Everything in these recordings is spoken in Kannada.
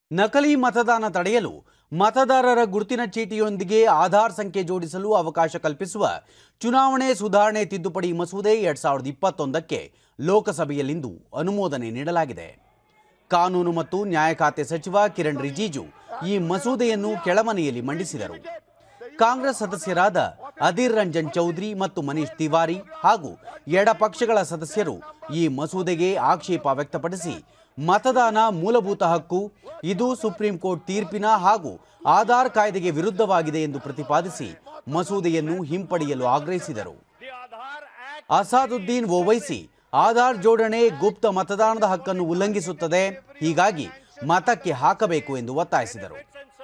ನಕಲಿ ಮತದಾನ ತಡೆಯಲು ಮತದಾರರ ಗುರುತಿನ ಚೀಟಿಯೊಂದಿಗೆ ಆಧಾರ್ ಸಂಖ್ಯೆ ಜೋಡಿಸಲು ಅವಕಾಶ ಕಲ್ಪಿಸುವ ಚುನಾವಣೆ ಸುಧಾರಣೆ ತಿದ್ದುಪಡಿ ಮಸೂದೆ ಎರಡ್ ಸಾವಿರದ ಇಪ್ಪತ್ತೊಂದಕ್ಕೆ ಲೋಕಸಭೆಯಲ್ಲಿಂದು ಅನುಮೋದನೆ ನೀಡಲಾಗಿದೆ ಕಾನೂನು ಮತ್ತು ನ್ಯಾಯ ಖಾತೆ ಸಚಿವ ಕಿರಣ್ ರಿಜಿಜು ಈ ಮಸೂದೆಯನ್ನು ಕೆಳಮನೆಯಲ್ಲಿ ಮಂಡಿಸಿದರು ಕಾಂಗ್ರೆಸ್ ಸದಸ್ಯರಾದ ಅಧೀರ್ ರಂಜನ್ ಚೌಧರಿ ಮತ್ತು ಮನೀಶ್ ತಿವಾರಿ ಹಾಗೂ ಎಡಪಕ್ಷಗಳ ಸದಸ್ಯರು ಈ ಮಸೂದೆಗೆ ಆಕ್ಷೇಪ ವ್ಯಕ್ತಪಡಿಸಿ ಮತದಾನ ಮೂಲಭೂತ ಹಕ್ಕು ಇದು ಸುಪ್ರೀಂ ಕೋರ್ಟ್ ತೀರ್ಪಿನ ಹಾಗೂ ಆಧಾರ್ ಕಾಯ್ದೆಗೆ ವಿರುದ್ಧವಾಗಿದೆ ಎಂದು ಪ್ರತಿಪಾದಿಸಿ ಮಸೂದೆಯನ್ನು ಹಿಂಪಡೆಯಲು ಆಗ್ರಹಿಸಿದರು ಅಸಾದುದ್ದೀನ್ ಓವೈಸಿ ಆಧಾರ್ ಜೋಡಣೆ ಗುಪ್ತ ಮತದಾನದ ಹಕ್ಕನ್ನು ಉಲ್ಲಂಘಿಸುತ್ತದೆ ಹೀಗಾಗಿ ಮತಕ್ಕೆ ಹಾಕಬೇಕು ಎಂದು ಒತ್ತಾಯಿಸಿದರು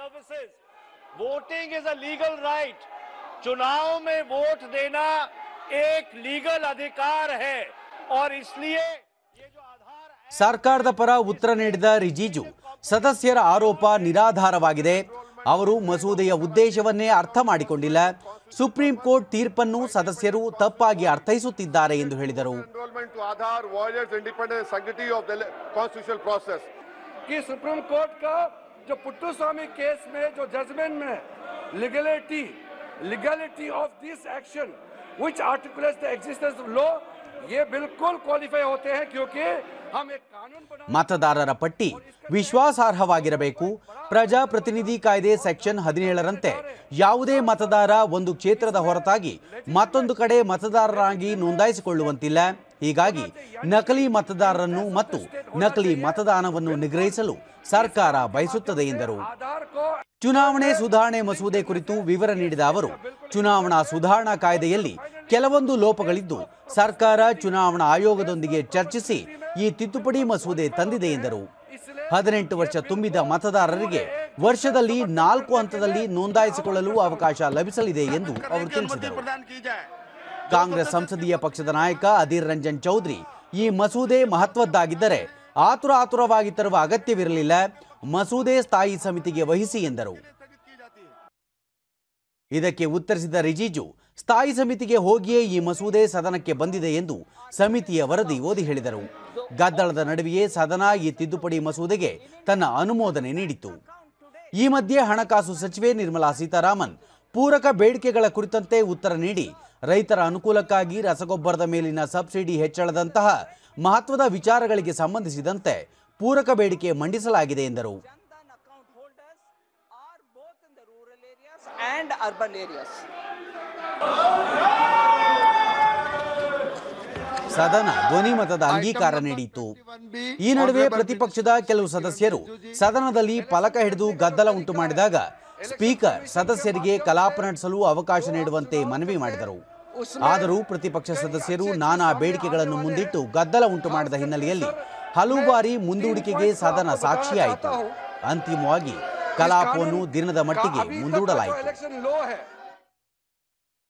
voting is a legal right चुनाव में वोट देना एक लीगल अधिकार है और इसलिए ये जो आधार ಸರ್ಕಾರದ ಪರ ಉತ್ತರ ನೀಡಿದ ರಿಜಿಜು ಸದಸ್ಯರ ಆರೋಪ ನಿರಾಧಾರವಾಗಿದೆ ಅವರು ಮಸೂದೆಯ ಉದ್ದೇಶವನ್ನೇ ಅರ್ಥ ಮಾಡಿಕೊಂಡಿಲ್ಲ ಸುಪ್ರೀಂ ಕೋರ್ಟ್ ತೀರ್ಪನ್ನು ಸದಸ್ಯರು ತಪ್ಪಾಗಿ ಅರ್ಥೈಸುತ್ತಿದ್ದಾರೆ ಎಂದು ಹೇಳಿದರು enrollment to Aadhaar violates the independent sanctity of the ele- constitutional process. कि सुप्रीम कोर्ट का जो पुट्टू स्वामी केस में जो जजमेंट में legality legality of this action which articulates the existence of law ये बिल्कुल क्वालिफाई होते हैं क्योंकि हम एक कानून बना ಮತದಾರರ ಪಟ್ಟಿ ವಿಶ್ವಾಸಾರ್ಹವಾಗಿರಬೇಕು ಪ್ರಜಾಪ್ರತಿನಿಧಿ ಕಾಯ್ದೆ ಸೆಕ್ಷನ್ ಹದಿನೇಳರಂತೆ ಯಾವುದೇ ಮತದಾರ ಒಂದು ಕ್ಷೇತ್ರದ ಹೊರತಾಗಿ ಮತ್ತೊಂದು ಕಡೆ ಮತದಾರರಾಗಿ ನೋಂದಾಯಿಸಿಕೊಳ್ಳುವಂತಿಲ್ಲ ಹೀಗಾಗಿ ನಕಲಿ ಮತದಾರರನ್ನು ಮತ್ತು ನಕಲಿ ಮತದಾನವನ್ನು ನಿಗ್ರಹಿಸಲು ಸರ್ಕಾರ ಬಯಸುತ್ತದೆ ಎಂದರು आधार को ಚುನಾವಣೆ ಸುಧಾರಣೆ ಮಸೂದೆ ಕುರಿತು ವಿವರ ನೀಡಿದ ಅವರು ಚುನಾವಣಾ ಸುಧಾರಣಾ ಕಾಯ್ದೆಯಲ್ಲಿ ಕೆಲವೊಂದು ಲೋಪಗಳಿದ್ದು ಸರ್ಕಾರ ಚುನಾವಣಾ ಆಯೋಗದೊಂದಿಗೆ ಚರ್ಚಿಸಿ ಈ ತಿದ್ದುಪಡಿ ಮಸೂದೆ ತಂದಿದೆ ಎಂದರು ಹದಿನೆಂಟು ವರ್ಷ ತುಂಬಿದ ಮತದಾರರಿಗೆ ವರ್ಷದಲ್ಲಿ ನಾಲ್ಕು ಹಂತದಲ್ಲಿ ನೋಂದಾಯಿಸಿಕೊಳ್ಳಲು ಅವಕಾಶ ಲಭಿಸಲಿದೆ ಎಂದು ಅವರು ತಿಳಿಸಿದರು ಕಾಂಗ್ರೆಸ್ ಸಂಸದೀಯ ಪಕ್ಷದ ನಾಯಕ ಅಧೀರ್ ರಂಜನ್ ಚೌಧರಿ ಈ ಮಸೂದೆ ಮಹತ್ವದ್ದಾಗಿದ್ದರೆ ಆತುರ ಆತುರವಾಗಿ ತರುವ ಅಗತ್ಯವಿರಲಿಲ್ಲ ಮಸೂದೆ ಸ್ಥಾಯಿ ಸಮಿತಿಗೆ ವಹಿಸಿ ಎಂದರು ಇದಕ್ಕೆ ಉತ್ತರಿಸಿದ ರಿಜಿಜು ಸ್ಥಾಯಿ ಸಮಿತಿಗೆ ಹೋಗಿಯೇ ಈ ಮಸೂದೆ ಸದನಕ್ಕೆ ಬಂದಿದೆ ಎಂದು ಸಮಿತಿಯ ವರದಿ ಓದಿ ಹೇಳಿದರು ಗದ್ದಳದ ನಡುವೆಯೇ ಸದನ ಈ ತಿದ್ದುಪಡಿ ಮಸೂದೆಗೆ ತನ್ನ ಅನುಮೋದನೆ ನೀಡಿತು ಈ ಮಧ್ಯೆ ಹಣಕಾಸು ಸಚಿವೆ ನಿರ್ಮಲಾ ಸೀತಾರಾಮನ್ ಪೂರಕ ಬೇಡಿಕೆಗಳ ಕುರಿತಂತೆ ಉತ್ತರ ನೀಡಿ ರೈತರ ಅನುಕೂಲಕ್ಕಾಗಿ ರಸಗೊಬ್ಬರದ ಮೇಲಿನ ಸಬ್ಸಿಡಿ ಹೆಚ್ಚಳದಂತಹ ಮಹತ್ವದ ವಿಚಾರಗಳಿಗೆ ಸಂಬಂಧಿಸಿದಂತೆ ಪೂರಕ ಬೇಡಿಕೆ ಮಂಡಿಸಲಾಗಿದೆ ಎಂದರು Jandan account holders are both in the rural areas and urban areas. ಸದನ ಧ್ವನಿಮತದ ಅಂಗೀಕಾರ ನೀಡಿತು ಈ ನಡುವೆ ಪ್ರತಿಪಕ್ಷದ ಕೆಲವು ಸದಸ್ಯರು ಸದನದಲ್ಲಿ ಫಲಕ ಹಿಡಿದು ಗದ್ದಲ ಉಂಟು ಮಾಡಿದಾಗ ಸ್ಪೀಕರ್ ಸದಸ್ಯರಿಗೆ ಕಲಾಪ ನಡೆಸಲು ಅವಕಾಶ ನೀಡುವಂತೆ ಮನವಿ ಮಾಡಿದರು ಆದರೂ ಪ್ರತಿಪಕ್ಷ ಸದಸ್ಯರು ನಾನಾ ಬೇಡಿಕೆಗಳನ್ನು ಮುಂದಿಟ್ಟು ಗದ್ದಲ ಉಂಟು ಮಾಡಿದ ಹಿನ್ನೆಲೆಯಲ್ಲಿ ಹಲವು ಬಾರಿ ಮುಂದೂಡಿಕೆಗೆ ಸದನ ಸಾಕ್ಷಿಯಾಯಿತು ಅಂತಿಮವಾಗಿ ಕಲಾಪವನ್ನು ದಿನದ ಮಟ್ಟಿಗೆ ಮುಂದೂಡಲಾಯಿತು इलेक्शन लॉ है